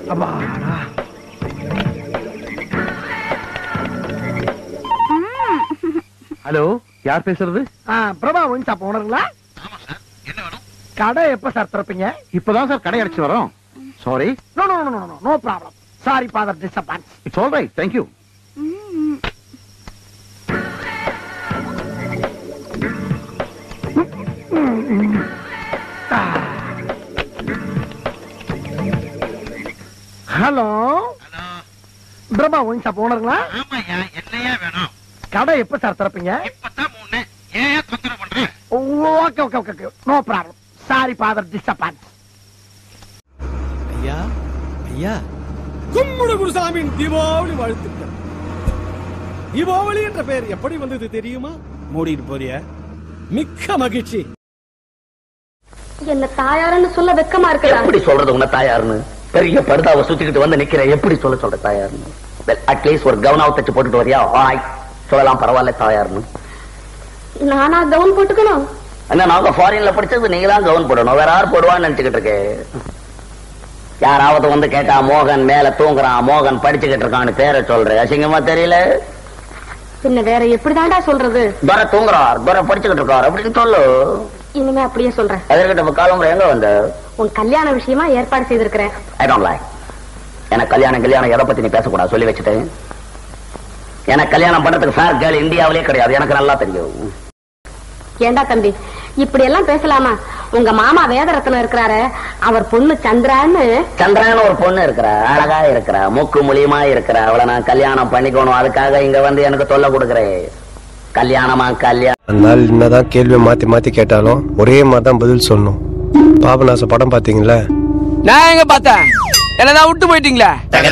அப்பாடா ஹலோ யார் பேசுறது பிரபா ஒயின் ஷாப் ஓனருங்களா கடை எப்ப சார் திறப்பீங்க இப்பதான் சார் கடை அடிச்சு வரோம் sorry no no no no no problem sorry father disappoints it's all right thank you hello Prabha wine shop ஓனருங்களா ஆமாய்யா என்னையா வேணும் கடை எப்ப சார் திறப்பீங்க இப்பதான் மூணு ஏன் தொந்தரவு பண்ற okay okay okay okay no problem sorry father disappoints ஐயா ஐயா கும்முட குருசாமியின் தீபாவளி வாழ்த்துக்கள் தீபாவளி என்ற பெயர் எப்படி வந்தது தெரியுமா மூடிட்டு போறிய மிக்க மகிழ்ச்சி என்ன தாயாருன்னு சொல்ல வெக்கமா இருக்குடா எப்படி சொல்றது உன்ன தாயாருன்னு பெரிய படுதாவை சுத்திக்கிட்டு வந்து நிக்கிறேன் எப்படி சொல்ல சொல்ற தாயாருன்னு அட்லீஸ்ட் ஒரு கவனாவை தச்சு போட்டுட்டு வரியா ஆய் சொல்லலாம் பரவாயில்ல தாயாருன்னு நானா கவுன் போட்டுக்கணும் என்ன நாங்க ஃபாரின்ல படிச்சது நீங்க தான் கவன் போடணும் வேற யார் போடுவான்னு நினைச்சுக்கிட்டு இருக்கேன் யாராவது வந்து கேட்டா மோகன் மேல தூங்குறான் மோகன் படிச்சுக்கிட்டு இருக்கான்னு பேரை சொல்றேன் அசிங்கமா தெரியல பின்ன வேற எப்படிதான்டா சொல்றது துரை தூங்குறார் துரை படிச்சுக்கிட்டு இருக்கார் அப்படின்னு சொல்லு இனிமே அப்படியே சொல்றேன் அதற்கிட்ட இப்ப காலம்புற எங்க வந்த உன் கல்யாண விஷயமா ஏற்பாடு செய்திருக்கிறேன் ஐ டோன்ட் லைக் எனக்கு கல்யாணம் கல்யாணம் எதை பத்தி நீ பேசக்கூடாது சொல்லி வச்சுட்டேன் எனக்கு கல்யாணம் பண்றதுக்கு ஃபேர் கேர்ள் இந்தியாவிலே கிடையாது எனக்கு நல்லா தெரியும் ஏண்டா தம்பி இப்படி எல்லாம் பேசலாமா உங்க மாமா வேதரத்னம் இருக்கிறாரு அவர் பொண்ணு சந்திரான்னு சந்திரன் ஒரு பொண்ணு இருக்கிறா அழகா இருக்கிறா மூக்கு முழியுமா இருக்கிறா அவளை நான் கல்யாணம் பண்ணிக்கணும் அதுக்காக இங்க வந்து எனக்கு தொல்லை கொடுக்குறேன் கல்யாணமா கல்யாணம் அதனால என்னதான் கேள்வியை மாத்தி மாத்தி கேட்டாலும் ஒரே மாதிரி தான் பதில் சொல்லணும் பாபநாச படம் பாத்தீங்களா நான் எங்க பார்த்தேன் என்னதான் விட்டு போயிட்டீங்களே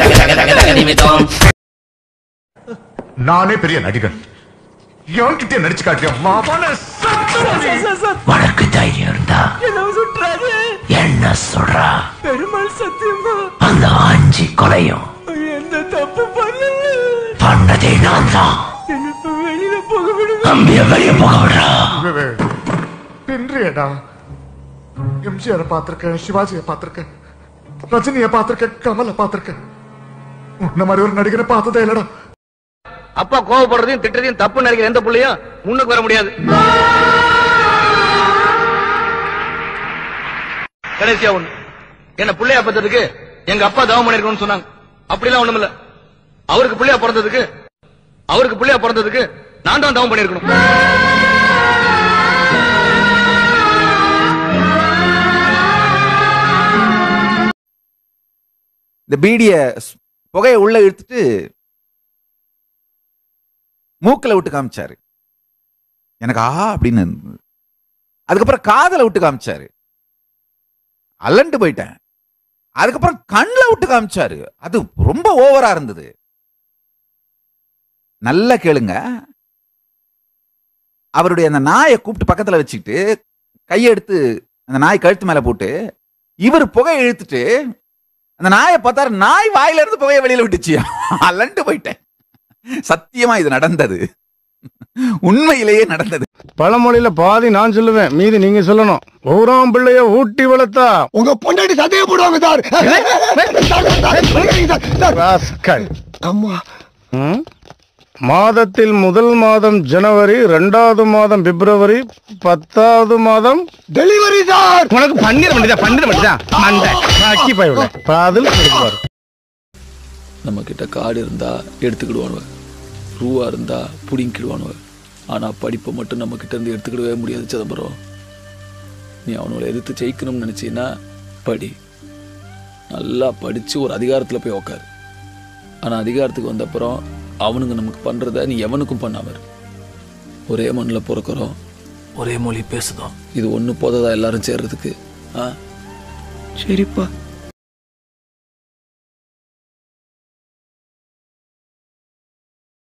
நானே பெரிய நடிகன் எவன்கிட்ட நடிச்சு காட்டியா மாமான உனக்கு தைரியம் இருந்தா என்ன சொல்றா பெருமாள் சத்தியமா அந்த அஞ்சு கொலையும் எந்த தப்பு பண்ணல பண்ணதே நான் தான் எனக்கு வெளியில போக விடுங்க தம்பிய வெளியே போக விடுறா பின்றியடா எம்ஜிஆர் பார்த்திருக்கேன் சிவாஜியை பார்த்திருக்கேன் ரஜினியை பார்த்திருக்கேன் கமலை பார்த்திருக்கேன் உன்ன மாதிரி ஒரு நடிகரை பார்த்ததே இல்லடா அப்பா கோவப்படுறதையும் திட்டுறதையும் தப்பு நினைக்கிற எந்த புள்ளையும் முன்னுக்கு வர முடியாது கடைசியா ஒண்ணு என்ன பிள்ளையா பத்ததுக்கு எங்க அப்பா தவம் பண்ணிருக்கணும்னு சொன்னாங்க அப்படிலாம் ஒண்ணும் இல்ல அவருக்கு பிள்ளையா பிறந்ததுக்கு அவருக்கு பிள்ளையா பிறந்ததுக்கு நான் தான் தவம் பண்ணிருக்கணும் இந்த பீடிய ஸ்- புகையை உள்ள இழுத்துட்டு மூக்கில் விட்டு காமிச்சாரு எனக்கு ஆ அப்படின்னு இருந்தது. அதுக்கப்புறம் காதல விட்டு காமிச்சாரு அலண்டு போயிட்டேன் அதுக்கப்புறம் கண்ணில் விட்டு காமிச்சாரு அது ரொம்ப ஓவரா இருந்தது நல்லா கேளுங்க அவருடைய அந்த நாயை கூப்பிட்டு பக்கத்துல வச்சுக்கிட்டு கையை எடுத்து அந்த நாய் கழுத்து மேல போட்டு இவர் புகை இழுத்துட்டு அந்த நாயை பார்த்தாரு நாய் வாயில இருந்து புகையை வெளியில விட்டுச்சு அலண்டு போயிட்டேன் சத்தியமா இது நடந்தது உண்மையிலேயே நடந்தது பழமொழியில பாதி நான் சொல்லுவேன் மீதி நீங்க சொல்லணும் ஊராம் பிள்ளைய ஊட்டி வளர்த்தா உங்க பொண்டாட்டி சந்தேகம் போடுவாங்க சார் ராஸ்கல். அம்மா ம்? மாதத்தில் முதல் மாதம் ஜனவரி ரெண்டாவது மாதம் பிப்ரவரி பத்தாவது மாதம் டெலிவரி சார் உனக்கு பன்னீர் மண்டிதா பன்னீர் மண்டிதா மண்டை பாக்கி பையல பதில் கொடுப்பாரு நம்ம கிட்ட காடு இருந்தா எடுத்துக்கிடுவானுவ ரூவா இருந்தா புடிங்கிடுவானுவ ஆனா படிப்பை மட்டும் நம்ம கிட்ட இருந்து எடுத்துக்கிடவே முடியாது சிதம்பரம் நீ அவனோட எதிர்த்து ஜெயிக்கணும்னு நினைச்சீன்னா படி நல்லா படிச்சு ஒரு அதிகாரத்துல போய் உக்காரு ஆனா அதிகாரத்துக்கு வந்த அப்புறம் அவனுங்க நமக்கு பண்றத நீ எவனுக்கும் பண்ணாம இரு. ஒரே மண்ணில் பிறக்கிறோம் ஒரே மொழி பேசுதோம் இது ஒண்ணு போததா எல்லாரும் சேர்றதுக்கு ஆ சரிப்பா